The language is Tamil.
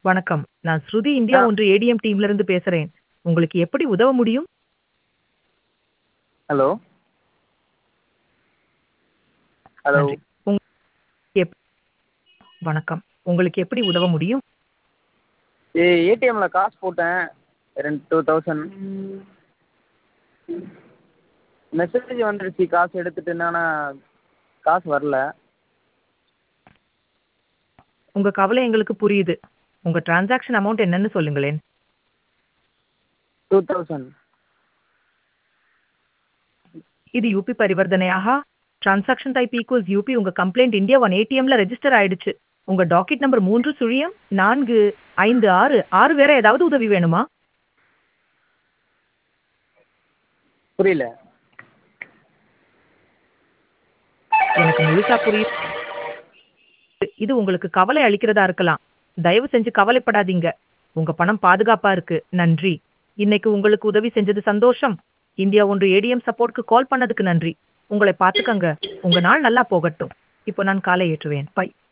வணக்கம். நான் ஸ்ருதி இந்தியா ஆ. ஒன்று ஏடிஎம் டீம்ல இருந்து பேசுறேன். உங்களுக்கு எப்படி உதவ முடியும்? ஹலோ ஹலோ நன்றி. உங் எப் வணக்கம். உங்களுக்கு எப்படி உதவ முடியும்? ஏ ஏடிஎம்ல காசு போட்டேன் ரெண் டூ தௌசண்ட் மெசேஜ் வந்துருச்சு காசு எடுத்துட்டேன்னு ஆனால் காசு வரல உங்க கவலை எங்களுக்கு புரியுது. உங்க டிரான்சாக்ஷன் அமௌண்ட் என்னன்னு சொல்லுங்களேன். டூ தௌசண்ட் இது யூபி பரிவர்த்தனையாக டிரான்சாக்ஷன் டைப் ஈக்குவல்ஸ் யூபி உங்க கம்ப்ளைண்ட் இந்தியா ஒன் ஏடிஎம்ல ரெஜிஸ்டர் ஆயிடுச்சு. உங்க டாக்கெட் நம்பர் மூன்று சுழியம் நான்கு ஐந்து ஆறு ஆறு வேற ஏதாவது உதவி வேணுமா? புரியல எனக்கு முழுசா புரியுது. இது உங்களுக்கு கவலை அளிக்கிறதா இருக்கலாம். தயவு செஞ்சு கவலைப்படாதீங்க. உங்க பணம் பாதுகாப்பா இருக்கு. நன்றி. இன்னைக்கு உங்களுக்கு உதவி செஞ்சது சந்தோஷம். இந்தியா ஒன்று ஏடிஎம் சப்போர்ட்க்கு கால் பண்ணதுக்கு நன்றி. உங்களை பார்த்துக்கங்க. உங்க நாள் நல்லா போகட்டும். இப்போ நான் காலை ஏற்றுவேன். பை.